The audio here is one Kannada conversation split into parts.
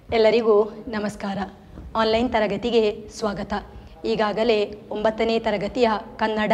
ಎಲ್ಲರಿಗೂ ನಮಸ್ಕಾರ ಆನ್ಲೈನ್ ತರಗತಿಗೆ ಸ್ವಾಗತ ಈಗಾಗಲೇ ಒಂಬತ್ತನೇ ತರಗತಿಯ ಕನ್ನಡ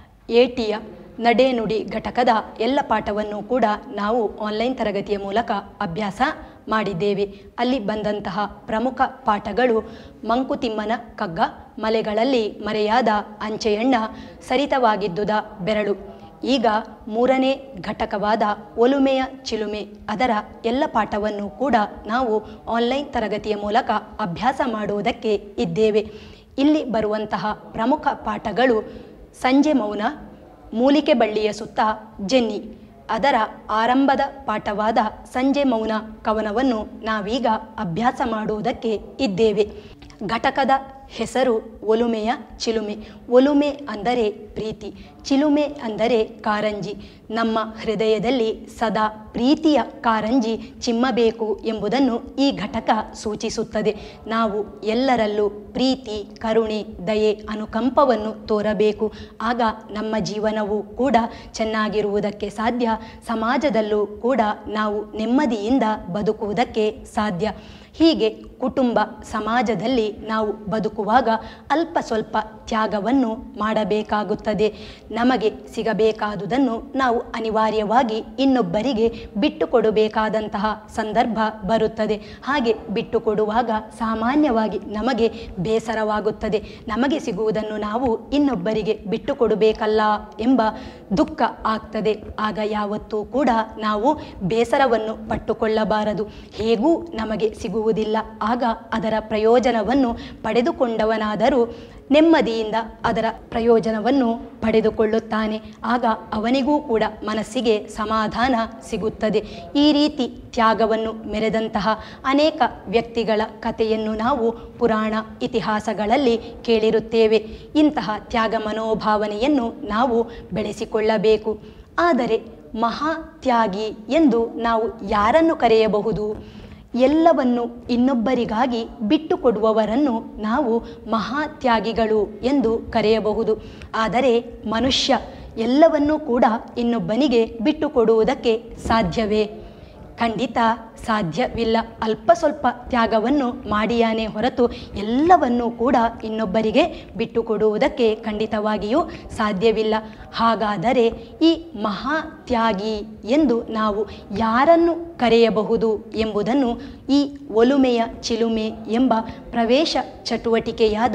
ಏಟಿಯ ನಡೆ ನುಡಿ ಘಟಕದ ಎಲ್ಲ ಪಾಠವನ್ನು ಕೂಡ ನಾವು ಆನ್ಲೈನ್ ತರಗತಿಯ ಮೂಲಕ ಅಭ್ಯಾಸ ಮಾಡಿದ್ದೇವೆ ಅಲ್ಲಿ ಬಂದಂತಹ ಪ್ರಮುಖ ಪಾಠಗಳು ಮಂಕುತಿಮ್ಮನ ಕಗ್ಗ ಮಲೆಗಳಲ್ಲಿ ಮರೆಯಾದ ಅಂಚೆಯಣ್ಣ ಸರಿತವಾಗಿದ್ದುದ ಬೆರಳು ಈಗ ಮೂರನೇ ಘಟಕವಾದ ಒಲುಮೆಯ ಚಿಲುಮೆ ಅದರ ಎಲ್ಲ ಪಾಠವನ್ನು ಕೂಡ ನಾವು ಆನ್ಲೈನ್ ತರಗತಿಯ ಮೂಲಕ ಅಭ್ಯಾಸ ಮಾಡುವುದಕ್ಕೆ ಇದ್ದೇವೆ ಇಲ್ಲಿ ಬರುವಂತಹ ಪ್ರಮುಖ ಪಾಠಗಳು ಸಂಜೆ ಮೌನ ಮೂಲಿಕೆ ಬಳ್ಳಿಯ ಸುತ್ತ ಜೆನ್ನಿ ಅದರ ಆರಂಭದ ಪಾಠವಾದ ಸಂಜೆ ಮೌನ ಕವನವನ್ನು ನಾವೀಗ ಅಭ್ಯಾಸ ಮಾಡುವುದಕ್ಕೆ ಇದ್ದೇವೆ ಘಟಕದ ಹೆಸರು ಒಲುಮೆಯ ಚಿಲುಮೆ ಒಲುಮೆ ಅಂದರೆ ಪ್ರೀತಿ ಚಿಲುಮೆ ಅಂದರೆ ಕಾರಂಜಿ ನಮ್ಮ ಹೃದಯದಲ್ಲಿ ಸದಾ ಪ್ರೀತಿಯ ಕಾರಂಜಿ ಚಿಮ್ಮಬೇಕು ಎಂಬುದನ್ನು ಈ ಘಟಕ ಸೂಚಿಸುತ್ತದೆ ನಾವು ಎಲ್ಲರಲ್ಲೂ ಪ್ರೀತಿ ಕರುಣೆ ದಯೆ ಅನುಕಂಪವನ್ನು ತೋರಬೇಕು ಆಗ ನಮ್ಮ ಜೀವನವೂ ಕೂಡ ಚೆನ್ನಾಗಿರುವುದಕ್ಕೆ ಸಾಧ್ಯ ಸಮಾಜದಲ್ಲೂ ಕೂಡ ನಾವು ನೆಮ್ಮದಿಯಿಂದ ಬದುಕುವುದಕ್ಕೆ ಸಾಧ್ಯ ಹೀಗೆ ಕುಟುಂಬ ಸಮಾಜದಲ್ಲಿ ನಾವು ಬದುಕುವಾಗ ಅಲ್ಪ ಸ್ವಲ್ಪ ತ್ಯಾಗವನ್ನು ಮಾಡಬೇಕಾಗುತ್ತದೆ ನಮಗೆ ಸಿಗಬೇಕಾದುದನ್ನು ನಾವು ಅನಿವಾರ್ಯವಾಗಿ ಇನ್ನೊಬ್ಬರಿಗೆ ಬಿಟ್ಟು ಕೊಡಬೇಕಾದಂತಹ ಸಂದರ್ಭ ಬರುತ್ತದೆ ಹಾಗೆ ಬಿಟ್ಟು ಕೊಡುವಾಗ ಸಾಮಾನ್ಯವಾಗಿ ನಮಗೆ ಬೇಸರವಾಗುತ್ತದೆ ನಮಗೆ ಸಿಗುವುದನ್ನು ನಾವು ಇನ್ನೊಬ್ಬರಿಗೆ ಬಿಟ್ಟು ಕೊಡಬೇಕಲ್ಲ ಎಂಬ ದುಃಖ ಆಗ್ತದೆ ಆಗ ಯಾವತ್ತೂ ಕೂಡ ನಾವು ಬೇಸರವನ್ನು ಪಟ್ಟುಕೊಳ್ಳಬಾರದು ಹೇಗೂ ನಮಗೆ ಸಿಗುವುದಿಲ್ಲ ಆಗ ಅದರ ಪ್ರಯೋಜನವನ್ನು ಪಡೆದುಕೊಂಡವನಾದರೂ ನೆಮ್ಮದಿಯಿಂದ ಅದರ ಪ್ರಯೋಜನವನ್ನು ಪಡೆದುಕೊಳ್ಳುತ್ತಾನೆ ಆಗ ಅವನಿಗೂ ಕೂಡ ಮನಸ್ಸಿಗೆ ಸಮಾಧಾನ ಸಿಗುತ್ತದೆ ಈ ರೀತಿ ತ್ಯಾಗವನ್ನು ಮೆರೆದಂತಹ ಅನೇಕ ವ್ಯಕ್ತಿಗಳ ಕಥೆಯನ್ನು ನಾವು ಪುರಾಣ ಇತಿಹಾಸಗಳಲ್ಲಿ ಕೇಳಿರುತ್ತೇವೆ ಇಂತಹ ತ್ಯಾಗ ಮನೋಭಾವನೆಯನ್ನು ನಾವು ಬೆಳೆಸಿಕೊಳ್ಳಬೇಕು ಆದರೆ ಮಹಾತ್ಯಾಗಿ ಎಂದು ನಾವು ಯಾರನ್ನು ಕರೆಯಬಹುದು ಎಲ್ಲವನ್ನು ಇನ್ನೊಬ್ಬರಿಗಾಗಿ ಬಿಟ್ಟು ಕೊಡುವವರನ್ನು ನಾವು ಮಹಾತ್ಯಾಗಿಗಳು ಎಂದು ಕರೆಯಬಹುದು ಆದರೆ ಮನುಷ್ಯ ಎಲ್ಲವನ್ನೂ ಕೂಡ ಇನ್ನೊಬ್ಬನಿಗೆ ಬಿಟ್ಟು ಕೊಡುವುದಕ್ಕೆ ಸಾಧ್ಯವೇ ಖಂಡಿತ ಸಾಧ್ಯವಿಲ್ಲ ಅಲ್ಪ ಸ್ವಲ್ಪ ತ್ಯಾಗವನ್ನು ಮಾಡಿಯಾನೇ ಹೊರತು ಎಲ್ಲವನ್ನೂ ಕೂಡ ಇನ್ನೊಬ್ಬರಿಗೆ ಬಿಟ್ಟು ಕೊಡುವುದಕ್ಕೆ ಖಂಡಿತವಾಗಿಯೂ ಸಾಧ್ಯವಿಲ್ಲ ಹಾಗಾದರೆ ಈ ಮಹಾತ್ಯಾಗಿ ಎಂದು ನಾವು ಯಾರನ್ನು ಕರೆಯಬಹುದು ಎಂಬುದನ್ನು ಈ ಒಲುಮೆಯ ಚಿಲುಮೆ ಎಂಬ ಪ್ರವೇಶ ಚಟುವಟಿಕೆಯಾದ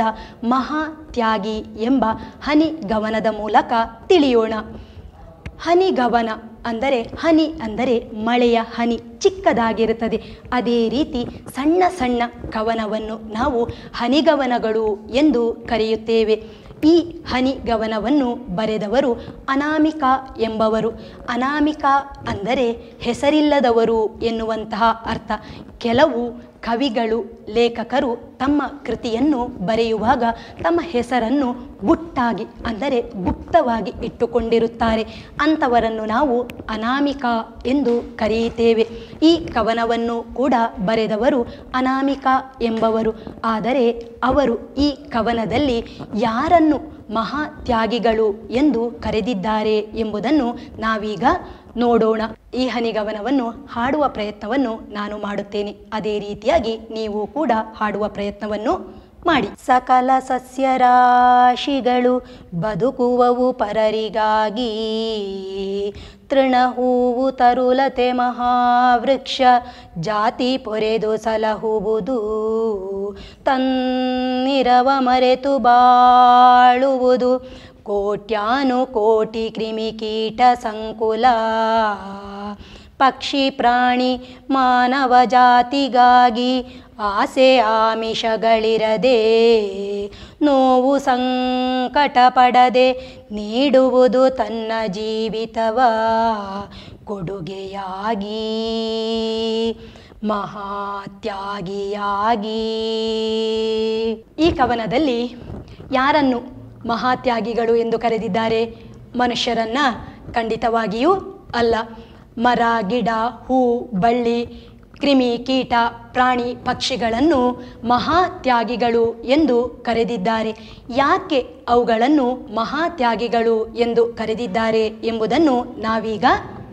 ಮಹಾತ್ಯಾಗಿ ಎಂಬ ಹನಿ ಗಮನದ ಮೂಲಕ ತಿಳಿಯೋಣ ಹನಿಗವನ ಅಂದರೆ ಹನಿ ಅಂದರೆ ಮಳೆಯ ಹನಿ ಚಿಕ್ಕದಾಗಿರುತ್ತದೆ ಅದೇ ರೀತಿ ಸಣ್ಣ ಸಣ್ಣ ಕವನವನ್ನು ನಾವು ಹನಿಗವನಗಳು ಎಂದು ಕರೆಯುತ್ತೇವೆ ಈ ಹನಿಗವನವನ್ನು ಬರೆದವರು ಅನಾಮಿಕಾ ಎಂಬವರು ಅನಾಮಿಕಾ ಅಂದರೆ ಹೆಸರಿಲ್ಲದವರು ಎನ್ನುವಂತಹ ಅರ್ಥ ಕೆಲವು ಕವಿಗಳು ಲೇಖಕರು ತಮ್ಮ ಕೃತಿಯನ್ನು ಬರೆಯುವಾಗ ತಮ್ಮ ಹೆಸರನ್ನು ಗುಟ್ಟಾಗಿ ಅಂದರೆ ಗುಪ್ತವಾಗಿ ಇಟ್ಟುಕೊಂಡಿರುತ್ತಾರೆ ಅಂಥವರನ್ನು ನಾವು ಅನಾಮಿಕಾ ಎಂದು ಕರೆಯುತ್ತೇವೆ ಈ ಕವನವನ್ನು ಕೂಡ ಬರೆದವರು ಅನಾಮಿಕಾ ಎಂಬವರು ಆದರೆ ಅವರು ಈ ಕವನದಲ್ಲಿ ಯಾರನ್ನು ಮಹಾತ್ಯಾಗಿಗಳು ಎಂದು ಕರೆದಿದ್ದಾರೆ ಎಂಬುದನ್ನು ನಾವೀಗ ನೋಡೋಣ ಈ ಹನಿಗವನವನ್ನು ಹಾಡುವ ಪ್ರಯತ್ನವನ್ನು ನಾನು ಮಾಡುತ್ತೇನೆ ಅದೇ ರೀತಿಯಾಗಿ ನೀವು ಕೂಡ ಹಾಡುವ ಪ್ರಯತ್ನವನ್ನು ಮಾಡಿ ಸಕಲ ಸಸ್ಯರಾಶಿಗಳು ಬದುಕುವವು ಪರರಿಗಾಗಿ ತೃಣಹೂವು ತರುಲತೆ ಮಹಾವೃಕ್ಷ ಜಾತಿ ಪೊರೆದು ಸಲಹುವುದು ತನ್ನಿರವ ಮರೆತು ಬಾಳುವುದು ಕೋಟ್ಯಾನು ಕೋಟಿ ಕ್ರಿಮಿಕೀಟ ಸಂಕುಲ ಪಕ್ಷಿ ಪ್ರಾಣಿ ಮಾನವ ಜಾತಿಗಾಗಿ ಆಸೆ ಆಮಿಷಗಳಿರದೆ ನೋವು ಸಂಕಟ ಪಡದೆ ನೀಡುವುದು ತನ್ನ ಜೀವಿತವ ಕೊಡುಗೆಯಾಗಿ ಮಹಾತ್ಯಾಗಿಯಾಗಿ ಈ ಕವನದಲ್ಲಿ ಯಾರನ್ನು ಮಹಾತ್ಯಾಗಿಗಳು ಎಂದು ಕರೆದಿದ್ದಾರೆ ಮನುಷ್ಯರನ್ನ ಖಂಡಿತವಾಗಿಯೂ ಅಲ್ಲ ಮರ ಗಿಡ ಹೂ ಬಳ್ಳಿ ಕ್ರಿಮಿ ಕೀಟ ಪ್ರಾಣಿ ಪಕ್ಷಿಗಳನ್ನು ಮಹಾತ್ಯಾಗಿಗಳು ಎಂದು ಕರೆದಿದ್ದಾರೆ ಯಾಕೆ ಅವುಗಳನ್ನು ಮಹಾತ್ಯಾಗಿಗಳು ಎಂದು ಕರೆದಿದ್ದಾರೆ ಎಂಬುದನ್ನು ನಾವೀಗ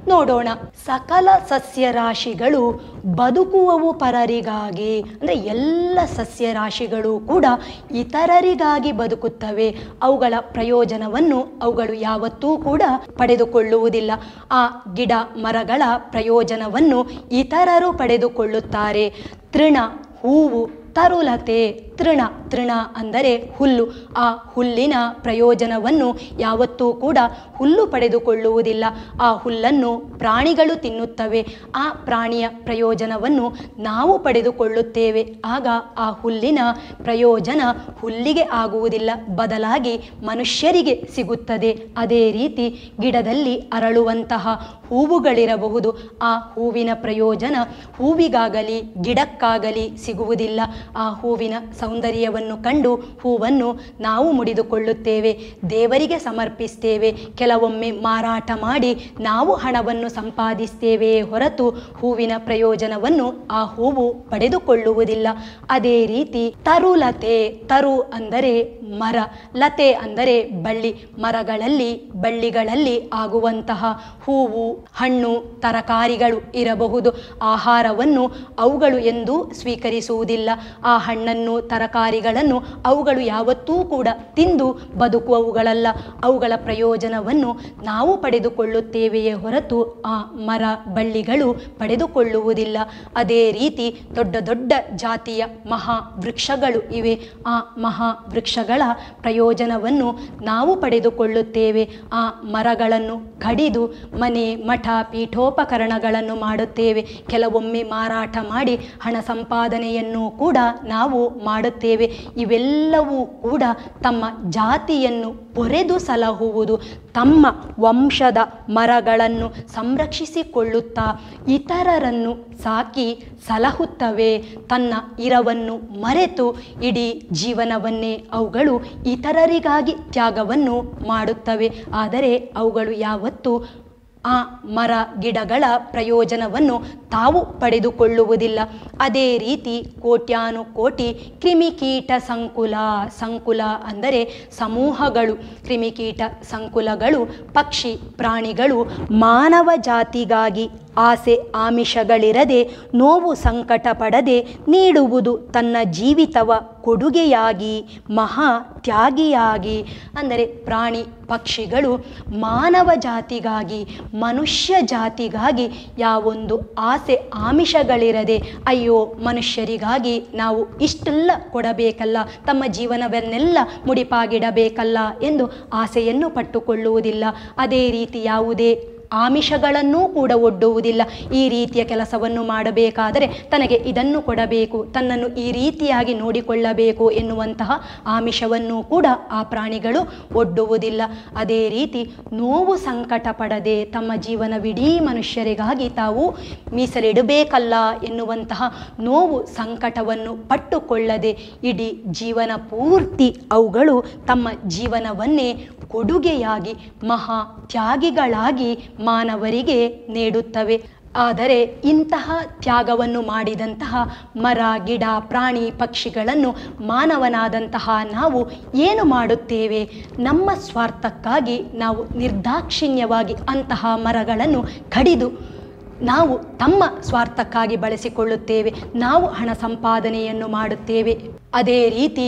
ನೋಡೋಣ ಸಕಲ ಸಸ್ಯರಾಶಿಗಳು ಬದುಕುವವು ಪರರಿಗಾಗಿ ಅಂದರೆ ಎಲ್ಲ ಸಸ್ಯರಾಶಿಗಳು ಕೂಡ ಇತರರಿಗಾಗಿ ಬದುಕುತ್ತವೆ ಅವುಗಳ ಪ್ರಯೋಜನವನ್ನು ಅವುಗಳು ಯಾವತ್ತೂ ಕೂಡ ಪಡೆದುಕೊಳ್ಳುವುದಿಲ್ಲ ಆ ಗಿಡ ಮರಗಳ ಪ್ರಯೋಜನವನ್ನು ಇತರರು ಪಡೆದುಕೊಳ್ಳುತ್ತಾರೆ ತೃಣ ಹೂವು ತರುಲತೆ ತೃಣ ತೃಣ ಅಂದರೆ ಹುಲ್ಲು ಆ ಹುಲ್ಲಿನ ಪ್ರಯೋಜನವನ್ನು ಯಾವತ್ತೂ ಕೂಡ ಹುಲ್ಲು ಪಡೆದುಕೊಳ್ಳುವುದಿಲ್ಲ ಆ ಹುಲ್ಲನ್ನು ಪ್ರಾಣಿಗಳು ತಿನ್ನುತ್ತವೆ ಆ ಪ್ರಾಣಿಯ ಪ್ರಯೋಜನವನ್ನು ನಾವು ಪಡೆದುಕೊಳ್ಳುತ್ತೇವೆ ಆಗ ಆ ಹುಲ್ಲಿನ ಪ್ರಯೋಜನ ಹುಲ್ಲಿಗೆ ಆಗುವುದಿಲ್ಲ ಬದಲಾಗಿ ಮನುಷ್ಯರಿಗೆ ಸಿಗುತ್ತದೆ ಅದೇ ರೀತಿ ಗಿಡದಲ್ಲಿ ಅರಳುವಂತಹ ಹೂವುಗಳಿರಬಹುದು ಆ ಹೂವಿನ ಪ್ರಯೋಜನ ಹೂವಿಗಾಗಲಿ ಗಿಡಕ್ಕಾಗಲಿ ಸಿಗುವುದಿಲ್ಲ ಆ ಹೂವಿನ ಸೌಂದರ್ಯವನ್ನು ಕಂಡು ಹೂವನ್ನು ನಾವು ಮುಡಿದುಕೊಳ್ಳುತ್ತೇವೆ ದೇವರಿಗೆ ಸಮರ್ಪಿಸ್ತೇವೆ ಕೆಲವೊಮ್ಮೆ ಮಾರಾಟ ಮಾಡಿ ನಾವು ಹಣವನ್ನು ಸಂಪಾದಿಸ್ತೇವೆಯೇ ಹೊರತು ಹೂವಿನ ಪ್ರಯೋಜನವನ್ನು ಆ ಹೂವು ಪಡೆದುಕೊಳ್ಳುವುದಿಲ್ಲ ಅದೇ ರೀತಿ ತರುಲತೆ ತರು ಅಂದರೆ ಮರ ಲತೆ ಅಂದರೆ ಬಳ್ಳಿ ಮರಗಳಲ್ಲಿ ಬಳ್ಳಿಗಳಲ್ಲಿ ಆಗುವಂತಹ ಹೂವು ಹಣ್ಣು ತರಕಾರಿಗಳು ಇರಬಹುದು ಆಹಾರವನ್ನು ಅವುಗಳು ಎಂದು ಸ್ವೀಕರಿಸುವುದಿಲ್ಲ ಆ ಹಣ್ಣನ್ನು ತರಕಾರಿಗಳನ್ನು ಅವುಗಳು ಯಾವತ್ತೂ ಕೂಡ ತಿಂದು ಬದುಕುವವುಗಳಲ್ಲ ಅವುಗಳ ಪ್ರಯೋಜನವನ್ನು ನಾವು ಪಡೆದುಕೊಳ್ಳುತ್ತೇವೆಯೇ ಹೊರತು ಆ ಮರ ಬಳ್ಳಿಗಳು ಪಡೆದುಕೊಳ್ಳುವುದಿಲ್ಲ ಅದೇ ರೀತಿ ದೊಡ್ಡ ದೊಡ್ಡ ಜಾತಿಯ ಮಹಾ ವೃಕ್ಷಗಳು ಇವೆ ಆ ಮಹಾ ವೃಕ್ಷಗಳ ಪ್ರಯೋಜನವನ್ನು ನಾವು ಪಡೆದುಕೊಳ್ಳುತ್ತೇವೆ ಆ ಮರಗಳನ್ನು ಕಡಿದು ಮನೆ ಮಠ ಪೀಠೋಪಕರಣಗಳನ್ನು ಮಾಡುತ್ತೇವೆ ಕೆಲವೊಮ್ಮೆ ಮಾರಾಟ ಮಾಡಿ ಹಣ ಸಂಪಾದನೆಯನ್ನು ಕೂಡ ನಾವು ಮಾಡುತ್ತೇವೆ ಇವೆಲ್ಲವೂ ಕೂಡ ತಮ್ಮ ಜಾತಿಯನ್ನು ಪೊರೆದು ಸಲಹುವುದು ತಮ್ಮ ವಂಶದ ಮರಗಳನ್ನು ಸಂರಕ್ಷಿಸಿಕೊಳ್ಳುತ್ತಾ ಇತರರನ್ನು ಸಾಕಿ ಸಲಹುತ್ತವೆ ತನ್ನ ಇರವನ್ನು ಮರೆತು ಇಡೀ ಜೀವನವನ್ನೇ ಅವುಗಳು ಇತರರಿಗಾಗಿ ತ್ಯಾಗವನ್ನು ಮಾಡುತ್ತವೆ ಆದರೆ ಅವುಗಳು ಯಾವತ್ತೂ ಆ ಮರ ಗಿಡಗಳ ಪ್ರಯೋಜನವನ್ನು ತಾವು ಪಡೆದುಕೊಳ್ಳುವುದಿಲ್ಲ ಅದೇ ರೀತಿ ಕೋಟ್ಯಾನು ಕೋಟಿ ಕ್ರಿಮಿಕೀಟ ಸಂಕುಲ ಸಂಕುಲ ಅಂದರೆ ಸಮೂಹಗಳು ಕ್ರಿಮಿಕೀಟ ಸಂಕುಲಗಳು ಪಕ್ಷಿ ಪ್ರಾಣಿಗಳು ಮಾನವ ಜಾತಿಗಾಗಿ ಆಸೆ ಆಮಿಷಗಳಿರದೆ ನೋವು ಸಂಕಟ ಪಡದೆ ನೀಡುವುದು ತನ್ನ ಜೀವಿತವ ಕೊಡುಗೆಯಾಗಿ ಮಹಾ ತ್ಯಾಗಿಯಾಗಿ ಅಂದರೆ ಪ್ರಾಣಿ ಪಕ್ಷಿಗಳು ಮಾನವ ಜಾತಿಗಾಗಿ ಮನುಷ್ಯ ಜಾತಿಗಾಗಿ ಯಾವೊಂದು ಆಸೆ ಆಮಿಷಗಳಿರದೆ ಅಯ್ಯೋ ಮನುಷ್ಯರಿಗಾಗಿ ನಾವು ಇಷ್ಟೆಲ್ಲ ಕೊಡಬೇಕಲ್ಲ ತಮ್ಮ ಜೀವನವನ್ನೆಲ್ಲ ಮುಡಿಪಾಗಿಡಬೇಕಲ್ಲ ಎಂದು ಆಸೆಯನ್ನು ಪಟ್ಟುಕೊಳ್ಳುವುದಿಲ್ಲ ಅದೇ ರೀತಿ ಯಾವುದೇ ಆಮಿಷಗಳನ್ನೂ ಕೂಡ ಒಡ್ಡುವುದಿಲ್ಲ ಈ ರೀತಿಯ ಕೆಲಸವನ್ನು ಮಾಡಬೇಕಾದರೆ ತನಗೆ ಇದನ್ನು ಕೊಡಬೇಕು ತನ್ನನ್ನು ಈ ರೀತಿಯಾಗಿ ನೋಡಿಕೊಳ್ಳಬೇಕು ಎನ್ನುವಂತಹ ಆಮಿಷವನ್ನು ಕೂಡ ಆ ಪ್ರಾಣಿಗಳು ಒಡ್ಡುವುದಿಲ್ಲ ಅದೇ ರೀತಿ ನೋವು ಸಂಕಟ ಪಡದೆ ತಮ್ಮ ಜೀವನವಿಡೀ ಮನುಷ್ಯರಿಗಾಗಿ ತಾವು ಮೀಸಲಿಡಬೇಕಲ್ಲ ಎನ್ನುವಂತಹ ನೋವು ಸಂಕಟವನ್ನು ಪಟ್ಟುಕೊಳ್ಳದೆ ಇಡೀ ಜೀವನ ಪೂರ್ತಿ ಅವುಗಳು ತಮ್ಮ ಜೀವನವನ್ನೇ ಕೊಡುಗೆಯಾಗಿ ಮಹಾ ತ್ಯಾಗಿಗಳಾಗಿ ಮಾನವರಿಗೆ ನೀಡುತ್ತವೆ ಆದರೆ ಇಂತಹ ತ್ಯಾಗವನ್ನು ಮಾಡಿದಂತಹ ಮರ ಗಿಡ ಪ್ರಾಣಿ ಪಕ್ಷಿಗಳನ್ನು ಮಾನವನಾದಂತಹ ನಾವು ಏನು ಮಾಡುತ್ತೇವೆ ನಮ್ಮ ಸ್ವಾರ್ಥಕ್ಕಾಗಿ ನಾವು ನಿರ್ದಾಕ್ಷಿಣ್ಯವಾಗಿ ಅಂತಹ ಮರಗಳನ್ನು ಕಡಿದು ನಾವು ತಮ್ಮ ಸ್ವಾರ್ಥಕ್ಕಾಗಿ ಬಳಸಿಕೊಳ್ಳುತ್ತೇವೆ ನಾವು ಹಣ ಸಂಪಾದನೆಯನ್ನು ಮಾಡುತ್ತೇವೆ ಅದೇ ರೀತಿ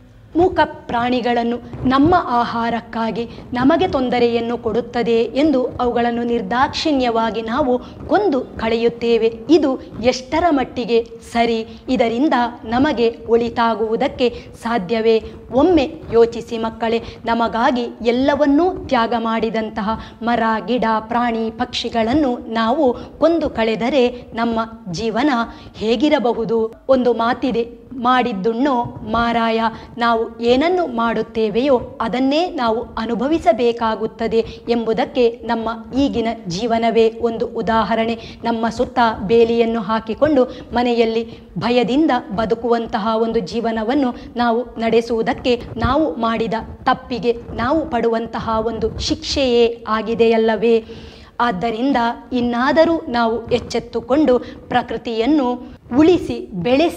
ಮೂಕ ಪ್ರಾಣಿಗಳನ್ನು ನಮ್ಮ ಆಹಾರಕ್ಕಾಗಿ ನಮಗೆ ತೊಂದರೆಯನ್ನು ಕೊಡುತ್ತದೆ ಎಂದು ಅವುಗಳನ್ನು ನಿರ್ದಾಕ್ಷಿಣ್ಯವಾಗಿ ನಾವು ಕೊಂದು ಕಳೆಯುತ್ತೇವೆ ಇದು ಎಷ್ಟರ ಮಟ್ಟಿಗೆ ಸರಿ ಇದರಿಂದ ನಮಗೆ ಒಳಿತಾಗುವುದಕ್ಕೆ ಸಾಧ್ಯವೇ ಒಮ್ಮೆ ಯೋಚಿಸಿ ಮಕ್ಕಳೇ ನಮಗಾಗಿ ಎಲ್ಲವನ್ನೂ ತ್ಯಾಗ ಮಾಡಿದಂತಹ ಮರ ಗಿಡ ಪ್ರಾಣಿ ಪಕ್ಷಿಗಳನ್ನು ನಾವು ಕೊಂದು ಕಳೆದರೆ ನಮ್ಮ ಜೀವನ ಹೇಗಿರಬಹುದು ಒಂದು ಮಾತಿದೆ ಮಾಡಿದ್ದುಣ್ಣೋ ಮಾರಾಯ ನಾವು ಏನನ್ನು ಮಾಡುತ್ತೇವೆಯೋ ಅದನ್ನೇ ನಾವು ಅನುಭವಿಸಬೇಕಾಗುತ್ತದೆ ಎಂಬುದಕ್ಕೆ ನಮ್ಮ ಈಗಿನ ಜೀವನವೇ ಒಂದು ಉದಾಹರಣೆ ನಮ್ಮ ಸುತ್ತ ಬೇಲಿಯನ್ನು ಹಾಕಿಕೊಂಡು ಮನೆಯಲ್ಲಿ ಭಯದಿಂದ ಬದುಕುವಂತಹ ಒಂದು ಜೀವನವನ್ನು ನಾವು ನಡೆಸುವುದಕ್ಕೆ ನಾವು ಮಾಡಿದ ತಪ್ಪಿಗೆ ನಾವು ಪಡುವಂತಹ ಒಂದು ಶಿಕ್ಷೆಯೇ ಆಗಿದೆಯಲ್ಲವೇ ಆದ್ದರಿಂದ ಇನ್ನಾದರೂ ನಾವು ಎಚ್ಚೆತ್ತುಕೊಂಡು ಪ್ರಕೃತಿಯನ್ನು ಉಳಿಸಿ ಬೆಳೆಸಿ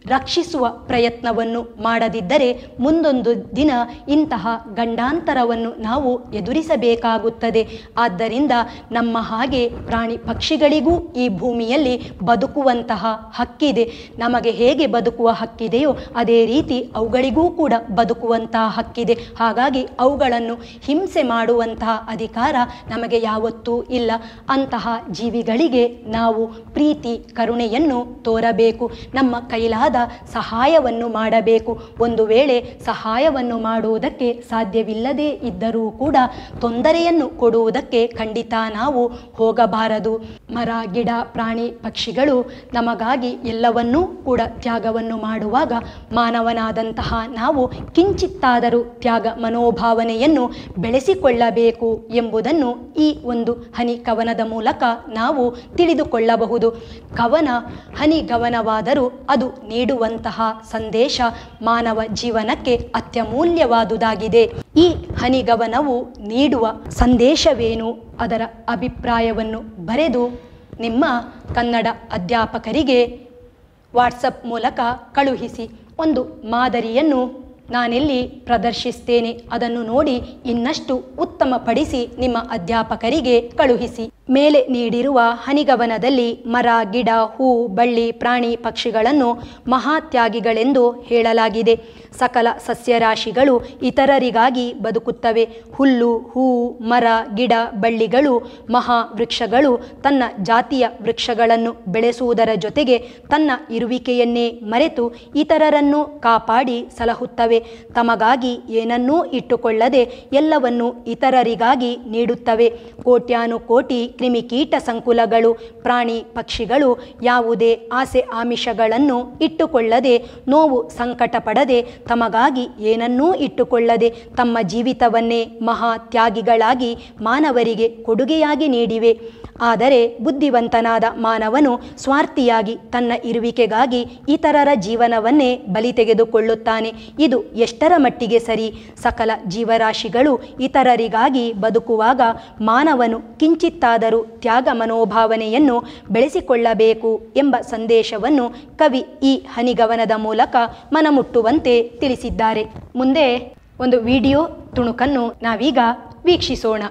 ರಕ್ಷಿಸುವ ಪ್ರಯತ್ನವನ್ನು ಮಾಡದಿದ್ದರೆ ಮುಂದೊಂದು ದಿನ ಇಂತಹ ಗಂಡಾಂತರವನ್ನು ನಾವು ಎದುರಿಸಬೇಕಾಗುತ್ತದೆ ಆದ್ದರಿಂದ ನಮ್ಮ ಹಾಗೆ ಪ್ರಾಣಿ ಪಕ್ಷಿಗಳಿಗೂ ಈ ಭೂಮಿಯಲ್ಲಿ ಬದುಕುವಂತಹ ಹಕ್ಕಿದೆ ನಮಗೆ ಹೇಗೆ ಬದುಕುವ ಹಕ್ಕಿದೆಯೋ ಅದೇ ರೀತಿ ಅವುಗಳಿಗೂ ಕೂಡ ಬದುಕುವಂತಹ ಹಕ್ಕಿದೆ ಹಾಗಾಗಿ ಅವುಗಳನ್ನು ಹಿಂಸೆ ಮಾಡುವಂತಹ ಅಧಿಕಾರ ನಮಗೆ ಯಾವತ್ತೂ ಇಲ್ಲ ಅಂತಹ ಜೀವಿಗಳಿಗೆ ನಾವು ಪ್ರೀತಿ ಕರುಣೆಯನ್ನು ತೋರಬೇಕು ನಮ್ಮ ಕೈಲಾದ ಸಹಾಯವನ್ನು ಮಾಡಬೇಕು ಒಂದು ವೇಳೆ ಸಹಾಯವನ್ನು ಮಾಡುವುದಕ್ಕೆ ಸಾಧ್ಯವಿಲ್ಲದೇ ಇದ್ದರೂ ಕೂಡ ತೊಂದರೆಯನ್ನು ಕೊಡುವುದಕ್ಕೆ ಖಂಡಿತ ನಾವು ಹೋಗಬಾರದು ಮರ ಗಿಡ ಪ್ರಾಣಿ ಪಕ್ಷಿಗಳು ನಮಗಾಗಿ ಎಲ್ಲವನ್ನೂ ಕೂಡ ತ್ಯಾಗವನ್ನು ಮಾಡುವಾಗ ಮಾನವನಾದಂತಹ ನಾವು ಕಿಂಚಿತ್ತಾದರೂ ತ್ಯಾಗ ಮನೋಭಾವನೆಯನ್ನು ಬೆಳೆಸಿಕೊಳ್ಳಬೇಕು ಎಂಬುದನ್ನು ಈ ಒಂದು ಹನಿ ಕವನದ ಮೂಲಕ ನಾವು ತಿಳಿದುಕೊಳ್ಳಬಹುದು ಕವನ ಹನಿ ಗವನವಾದರೂ ಅದು ನೀಡುವಂತಹ ಸಂದೇಶ ಮಾನವ ಜೀವನಕ್ಕೆ ಅತ್ಯಮೂಲ್ಯವಾದುದಾಗಿದೆ ಈ ಹನಿಗವನವು ನೀಡುವ ಸಂದೇಶವೇನು ಅದರ ಅಭಿಪ್ರಾಯವನ್ನು ಬರೆದು ನಿಮ್ಮ ಕನ್ನಡ ಅಧ್ಯಾಪಕರಿಗೆ ವಾಟ್ಸಪ್ ಮೂಲಕ ಕಳುಹಿಸಿ ಒಂದು ಮಾದರಿಯನ್ನು ನಾನಿಲ್ಲಿ ಪ್ರದರ್ಶಿಸ್ತೇನೆ ಅದನ್ನು ನೋಡಿ ಇನ್ನಷ್ಟು ಉತ್ತಮಪಡಿಸಿ ನಿಮ್ಮ ಅಧ್ಯಾಪಕರಿಗೆ ಕಳುಹಿಸಿ ಮೇಲೆ ನೀಡಿರುವ ಹನಿಗವನದಲ್ಲಿ ಮರ ಗಿಡ ಹೂ ಬಳ್ಳಿ ಪ್ರಾಣಿ ಪಕ್ಷಿಗಳನ್ನು ಮಹಾತ್ಯಾಗಿಗಳೆಂದು ಹೇಳಲಾಗಿದೆ ಸಕಲ ಸಸ್ಯರಾಶಿಗಳು ಇತರರಿಗಾಗಿ ಬದುಕುತ್ತವೆ ಹುಲ್ಲು ಹೂ ಮರ ಗಿಡ ಬಳ್ಳಿಗಳು ಮಹಾ ವೃಕ್ಷಗಳು ತನ್ನ ಜಾತಿಯ ವೃಕ್ಷಗಳನ್ನು ಬೆಳೆಸುವುದರ ಜೊತೆಗೆ ತನ್ನ ಇರುವಿಕೆಯನ್ನೇ ಮರೆತು ಇತರರನ್ನು ಕಾಪಾಡಿ ಸಲಹುತ್ತವೆ ತಮಗಾಗಿ ಏನನ್ನೂ ಇಟ್ಟುಕೊಳ್ಳದೆ ಎಲ್ಲವನ್ನು ಇತರರಿಗಾಗಿ ನೀಡುತ್ತವೆ ಕೋಟ್ಯಾನುಕೋಟಿ ಕ್ರಿಮಿಕೀಟ ಸಂಕುಲಗಳು ಪ್ರಾಣಿ ಪಕ್ಷಿಗಳು ಯಾವುದೇ ಆಸೆ ಆಮಿಷಗಳನ್ನು ಇಟ್ಟುಕೊಳ್ಳದೆ ನೋವು ಸಂಕಟ ಪಡದೆ ತಮಗಾಗಿ ಏನನ್ನೂ ಇಟ್ಟುಕೊಳ್ಳದೆ ತಮ್ಮ ಜೀವಿತವನ್ನೇ ಮಹಾ ತ್ಯಾಗಿಗಳಾಗಿ ಮಾನವರಿಗೆ ಕೊಡುಗೆಯಾಗಿ ನೀಡಿವೆ ಆದರೆ ಬುದ್ಧಿವಂತನಾದ ಮಾನವನು ಸ್ವಾರ್ಥಿಯಾಗಿ ತನ್ನ ಇರುವಿಕೆಗಾಗಿ ಇತರರ ಜೀವನವನ್ನೇ ಬಲಿ ತೆಗೆದುಕೊಳ್ಳುತ್ತಾನೆ ಇದು ಎಷ್ಟರ ಮಟ್ಟಿಗೆ ಸರಿ ಸಕಲ ಜೀವರಾಶಿಗಳು ಇತರರಿಗಾಗಿ ಬದುಕುವಾಗ ಮಾನವನು ಕಿಂಚಿತ್ತಾದರೂ ತ್ಯಾಗ ಮನೋಭಾವನೆಯನ್ನು ಬೆಳೆಸಿಕೊಳ್ಳಬೇಕು ಎಂಬ ಸಂದೇಶವನ್ನು ಕವಿ ಈ ಹನಿಗವನದ ಮೂಲಕ ಮನಮುಟ್ಟುವಂತೆ ತಿಳಿಸಿದ್ದಾರೆ ಮುಂದೆ ಒಂದು ವಿಡಿಯೋ ತುಣುಕನ್ನು ನಾವೀಗ ವೀಕ್ಷಿಸೋಣ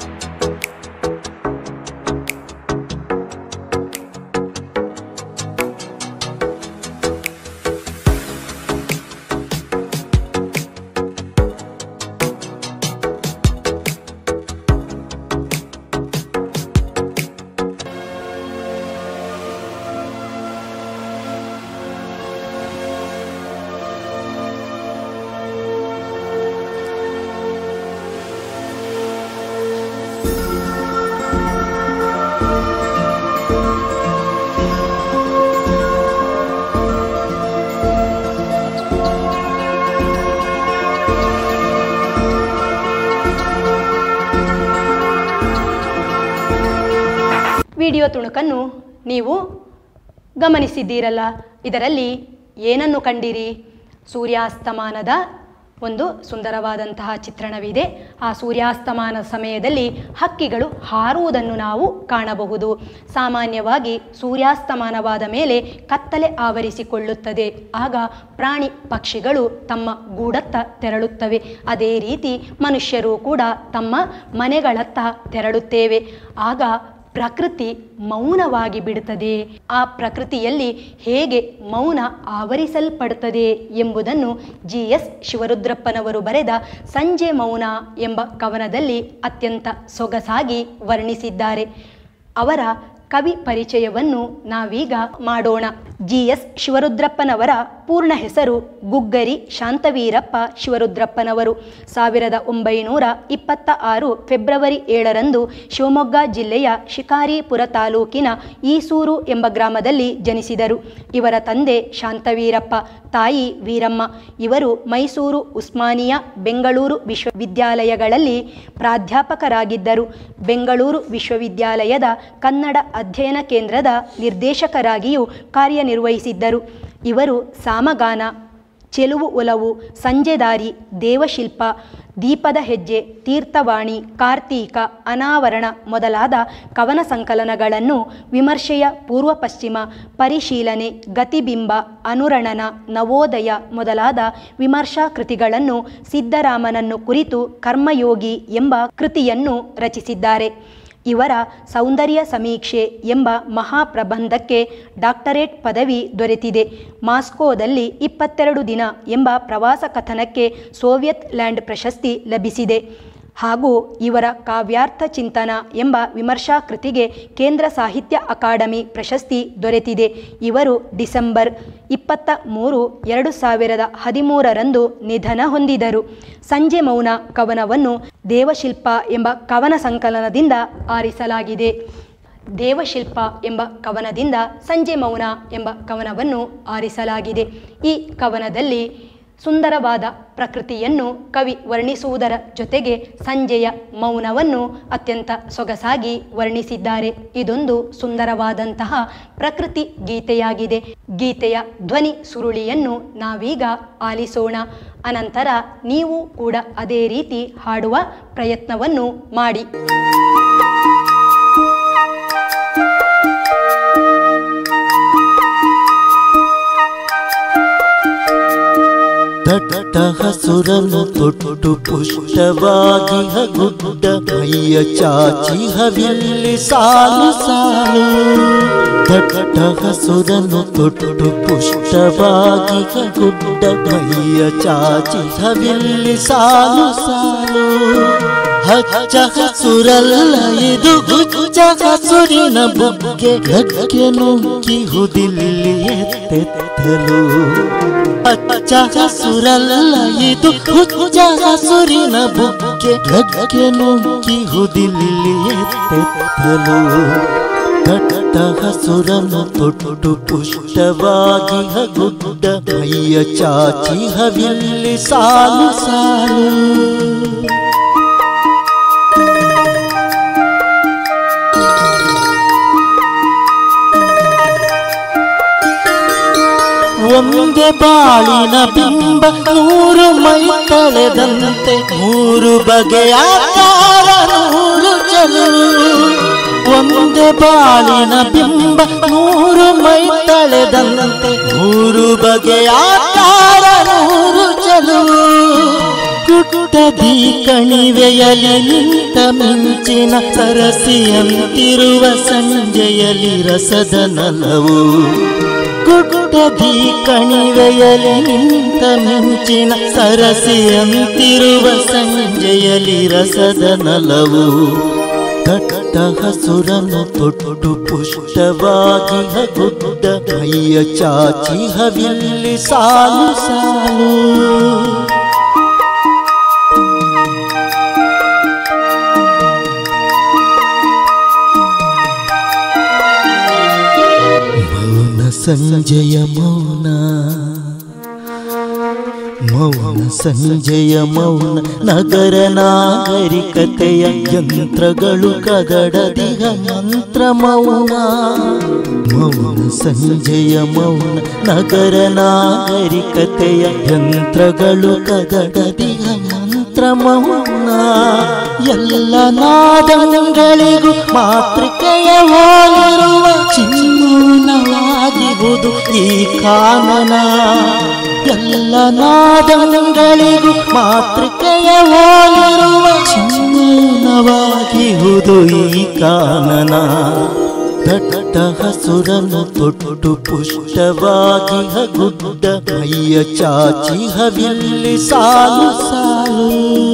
ವಿಡಿಯೋ ತುಣುಕನ್ನು ನೀವು ಗಮನಿಸಿದ್ದೀರಲ್ಲ ಇದರಲ್ಲಿ ಏನನ್ನು ಕಂಡಿರಿ ಸೂರ್ಯಾಸ್ತಮಾನದ ಒಂದು ಸುಂದರವಾದಂತಹ ಚಿತ್ರಣವಿದೆ ಆ ಸೂರ್ಯಾಸ್ತಮಾನ ಸಮಯದಲ್ಲಿ ಹಕ್ಕಿಗಳು ಹಾರುವುದನ್ನು ನಾವು ಕಾಣಬಹುದು ಸಾಮಾನ್ಯವಾಗಿ ಸೂರ್ಯಾಸ್ತಮಾನವಾದ ಮೇಲೆ ಕತ್ತಲೆ ಆವರಿಸಿಕೊಳ್ಳುತ್ತದೆ ಆಗ ಪ್ರಾಣಿ ಪಕ್ಷಿಗಳು ತಮ್ಮ ಗೂಡತ್ತ ತೆರಳುತ್ತವೆ ಅದೇ ರೀತಿ ಮನುಷ್ಯರು ಕೂಡ ತಮ್ಮ ಮನೆಗಳತ್ತ ತೆರಳುತ್ತೇವೆ ಆಗ ಪ್ರಕೃತಿ ಮೌನವಾಗಿ ಬಿಡುತ್ತದೆ ಆ ಪ್ರಕೃತಿಯಲ್ಲಿ ಹೇಗೆ ಮೌನ ಆವರಿಸಲ್ಪಡುತ್ತದೆ ಎಂಬುದನ್ನು ಜಿ ಎಸ್ ಶಿವರುದ್ರಪ್ಪನವರು ಬರೆದ ಸಂಜೆ ಮೌನ ಎಂಬ ಕವನದಲ್ಲಿ ಅತ್ಯಂತ ಸೊಗಸಾಗಿ ವರ್ಣಿಸಿದ್ದಾರೆ ಅವರ ಕವಿ ಪರಿಚಯವನ್ನು ನಾವೀಗ ಮಾಡೋಣ ಜಿ ಎಸ್ ಶಿವರುದ್ರಪ್ಪನವರ ಪೂರ್ಣ ಹೆಸರು ಗುಗ್ಗರಿ ಶಾಂತವೀರಪ್ಪ ಶಿವರುದ್ರಪ್ಪನವರು ಸಾವಿರದ ಒಂಬೈನೂರ ಇಪ್ಪತ್ತ ಆರು ಫೆಬ್ರವರಿ ಏಳರಂದು ಶಿವಮೊಗ್ಗ ಜಿಲ್ಲೆಯ ಶಿಕಾರಿಪುರ ತಾಲೂಕಿನ ಈಸೂರು ಎಂಬ ಗ್ರಾಮದಲ್ಲಿ ಜನಿಸಿದರು ಇವರ ತಂದೆ ಶಾಂತವೀರಪ್ಪ ತಾಯಿ ವೀರಮ್ಮ ಇವರು ಮೈಸೂರು ಉಸ್ಮಾನಿಯಾ ಬೆಂಗಳೂರು ವಿಶ್ವವಿದ್ಯಾಲಯಗಳಲ್ಲಿ ಪ್ರಾಧ್ಯಾಪಕರಾಗಿದ್ದರು ಬೆಂಗಳೂರು ವಿಶ್ವವಿದ್ಯಾಲಯದ ಕನ್ನಡ ಅಧ್ಯಯನ ಕೇಂದ್ರದ ನಿರ್ದೇಶಕರಾಗಿಯೂ ಕಾರ್ಯನಿರ್ವಹಿಸಿದ್ದರು ಇವರು ಸಾಮಗಾನ ಚೆಲುವು ಒಲವು ಸಂಜೆದಾರಿ ದೇವಶಿಲ್ಪ ದೀಪದ ಹೆಜ್ಜೆ ತೀರ್ಥವಾಣಿ ಕಾರ್ತೀಕ ಅನಾವರಣ ಮೊದಲಾದ ಕವನ ಸಂಕಲನಗಳನ್ನು ವಿಮರ್ಶೆಯ ಪೂರ್ವ ಪಶ್ಚಿಮ ಪರಿಶೀಲನೆ ಗತಿಬಿಂಬ ಅನುರಣನ ನವೋದಯ ಮೊದಲಾದ ವಿಮರ್ಶಾ ಕೃತಿಗಳನ್ನು ಸಿದ್ದರಾಮನನ್ನು ಕುರಿತು ಕರ್ಮಯೋಗಿ ಎಂಬ ಕೃತಿಯನ್ನು ರಚಿಸಿದ್ದಾರೆ ಇವರ ಸೌಂದರ್ಯ ಸಮೀಕ್ಷೆ ಎಂಬ ಮಹಾಪ್ರಬಂಧಕ್ಕೆ ಡಾಕ್ಟರೇಟ್ ಪದವಿ ದೊರೆತಿದೆ ಮಾಸ್ಕೋದಲ್ಲಿ ಇಪ್ಪತ್ತೆರಡು ದಿನ ಎಂಬ ಪ್ರವಾಸ ಕಥನಕ್ಕೆ ಸೋವಿಯತ್ ಲ್ಯಾಂಡ್ ಪ್ರಶಸ್ತಿ ಲಭಿಸಿದೆ ಹಾಗೂ ಇವರ ಕಾವ್ಯಾರ್ಥ ಚಿಂತನ ಎಂಬ ವಿಮರ್ಶಾ ಕೃತಿಗೆ ಕೇಂದ್ರ ಸಾಹಿತ್ಯ ಅಕಾಡೆಮಿ ಪ್ರಶಸ್ತಿ ದೊರೆತಿದೆ ಇವರು ಡಿಸೆಂಬರ್ ಇಪ್ಪತ್ತ ಮೂರು ಎರಡು ಸಾವಿರದ ಹದಿಮೂರರಂದು ನಿಧನ ಹೊಂದಿದರು ಸಂಜೆ ಮೌನ ಕವನವನ್ನು ದೇವಶಿಲ್ಪ ಎಂಬ ಕವನ ಸಂಕಲನದಿಂದ ಆರಿಸಲಾಗಿದೆ ದೇವಶಿಲ್ಪ ಎಂಬ ಕವನದಿಂದ ಸಂಜೆ ಮೌನ ಎಂಬ ಕವನವನ್ನು ಆರಿಸಲಾಗಿದೆ ಈ ಕವನದಲ್ಲಿ ಸುಂದರವಾದ ಪ್ರಕೃತಿಯನ್ನು ಕವಿ ವರ್ಣಿಸುವುದರ ಜೊತೆಗೆ ಸಂಜೆಯ ಮೌನವನ್ನು ಅತ್ಯಂತ ಸೊಗಸಾಗಿ ವರ್ಣಿಸಿದ್ದಾರೆ ಇದೊಂದು ಸುಂದರವಾದಂತಹ ಪ್ರಕೃತಿ ಗೀತೆಯಾಗಿದೆ ಗೀತೆಯ ಧ್ವನಿ ಸುರುಳಿಯನ್ನು ನಾವೀಗ ಆಲಿಸೋಣ ಅನಂತರ ನೀವು ಕೂಡ ಅದೇ ರೀತಿ ಹಾಡುವ ಪ್ರಯತ್ನವನ್ನು ಮಾಡಿ ದಟ್ಟ ಹಸುರನು ತೊಟ್ಟು ಪುಷ್ಟವಾಗಿ ಹಗುಡ್ಡ ಮೈಯ ಚಾಚಿ ಹವಿಲ್ಲಿ ಸಾಲು ಸಾಲು ದಟ್ಟ ಹಸುರನು ತೊಟ್ಟು ಪುಷ್ಟವಾಗಿ ಹಗುಡ್ಡ ಮೈಯ ಚಾಚಿ ಹವಿಲ್ಲಿ ಸಾಲು ಸಾಲು ಹಚ್ಚ ಹಸುರಲ್ಲ ಇದು ಗುಚ್ಚ ಹಸುರಿನ ಬುಗ್ಗೆ ಗಗ್ಗೆ ನುಗ್ಗಿ ಹುದಿಲ್ಲಿ ಎತ್ತೆತ್ತಲು ಹಚ್ಚ ಹಸುರಲ್ಲ ಇದು ಹುಚ್ಚ ಹಸುರಿನ ಬುಗ್ಗೆ ಗಗ್ಗೆ ನುಗ್ಗಿ ಹುದಿಲ್ಲಿ ಎತ್ತೆತ್ತಲು ಕಟ್ಟ ಹಸುರನು ತೊಟ್ಟು ಪುಷ್ಟವಾಗಿ ಹಗುಡ್ಡ ಮೈಯ ಚಾಚಿ ಹವಿಲ್ಲಿ ಸಾಲು ಸಾಲು ಒಂದೇ ಬಾಳಿನ ಬಿಂಬ ನೂರು ಮೈ ಕಳೆದಂತೆ ಮೂರು ಬಗೆಯ ಆಕಾರ ನೂರು ಚೆಲುವು ಒಂದೇ ಬಾಳಿನ ಬಿಂಬ ನೂರು ಮೈ ತಳೆದಂತೆ ಮೂರು ಬಗೆಯ ಆಕಾರ ನೂರು ಚೆಲುವು ಗುಡ್ಡದಿ ಕಣಿವೆಯಲ್ಲಿ ನಿಂತ ಮಿಂಚಿನ ಸರಸಿಯಂತಿರುವ ಸಂಜೆಯಲ್ಲಿ ರಸದ ನಲವು ಗುಡ್ಡದಿ ಕಣಿವೆಯಲ್ಲಿ ನಿಂತ ಮಿಂಚಿನ ಸರಸಿಯಂತಿರುವ ಸಂಜೆಯಲ್ಲಿ ರಸದ ನಲವು ಕಟ್ಟ ಹಸುರನು ತೊಟ್ಟು ಪುಷ್ಟವಾಗಿ ಹಗುಡ್ಡ ಮೈಯ ಚಾಚಿ ಹವಿಲ್ಲಿ ಸಾಲು ಸಾಲು ಮೌನ ಸಂಜಯ ಮೌನ ಮೌನ ಸಂಜಯ ಮೌನ ನಗರ ನಾಗರಿಕತೆಯ ಯಂತ್ರಗಳು ಕದಡದಿಗ ಮಂತ್ರ ಮೌನ ಮೌನ ಸಂಜಯ ಮೌನ ನಗರ ನಾಗರಿಕತೆಯ ಯಂತ್ರಗಳು ಕದಡದಿಗ ಮಂತ್ರ ಮೌನ ಎಲ್ಲ ನಾದಗಳಿಗೂ ಮಾತೃಕೆಯ ಹೋಲಿರುವ ಚಿನ್ನೂನವಾಗಿರುವುದು ಈ ಕಾನನ ಎಲ್ಲ ನಾದಗಳಿಗೂ ಮಾತೃಕೆಯ ಹೋಲಿರುವ ಚಿನ್ನೂನವಾಗಿರುವುದು ಈ ಕಾನನ ದಟ್ಟ ಹಸುರನು ತೊಟ್ಟು ಪುಷ್ಟವಾಗಿ ಹಗುಡ್ಡ ಮೈಯ ಚಾಚಿ ಹವಿಲ್ಲಿ ಸಾಲು ಸಾಲು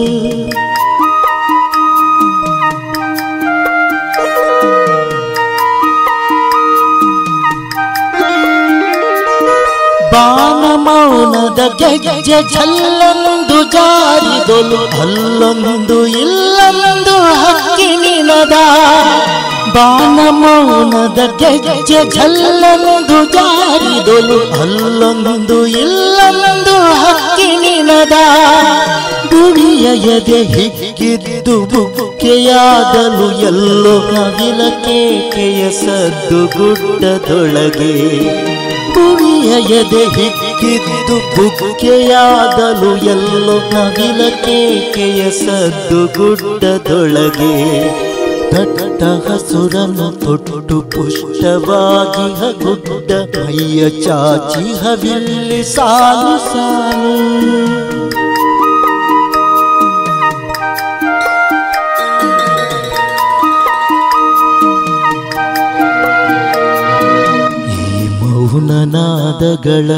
ಬಾನ ಮೌನದ ಗೆಜ್ಜೆ ಝಲ್ಲೊಂದು ಜಾರಿದೊಲು ಅಲ್ಲೊಂದು ಇಲ್ಲೊಂದು ಹಕ್ಕಿನಿನದ ಬಾನ ಮೌನದ ಗೆಜ್ಜೆ ಝಲ್ಲೊಂದು ಜಾರಿದೊಲು ಅಲ್ಲೊಂದು ಇಲ್ಲೊಂದು ಹಕ್ಕಿನಿನದ ಗುಡಿಯ ಎದೆ ಹಿಕ್ಕಿದ್ದು ಬುಕ್ಕೆಯಾದಲು ಎಲ್ಲೋ ನವಿಲ ಕೇಕೆಯ ಸದ್ದು ಗುಡ್ಡದೊಳಗೆ ಪುರಿಯ ಎದೆ ಹಿಕ್ಕಿದ್ದು ಬುಗ್ಗಿದ್ದು ಬುಗ್ಗೆಯಾದಲು ಎಲ್ಲೋ ನವಿಲ ಕೇಕೆಯ ಸದ್ದು ಗುಡ್ಡದೊಳಗೆ ದಟ್ಟ ಹಸುರನು ತೊಟ್ಟು ಪುಷ್ಟವಾಗಿ ಗುಡ್ಡ ಮೈಯ ಚಾಚಿ ಹವಿಲ್ಲಿ ಸಾಲು ಸಾಲು ಈ ಮೌನನಾದಗಳ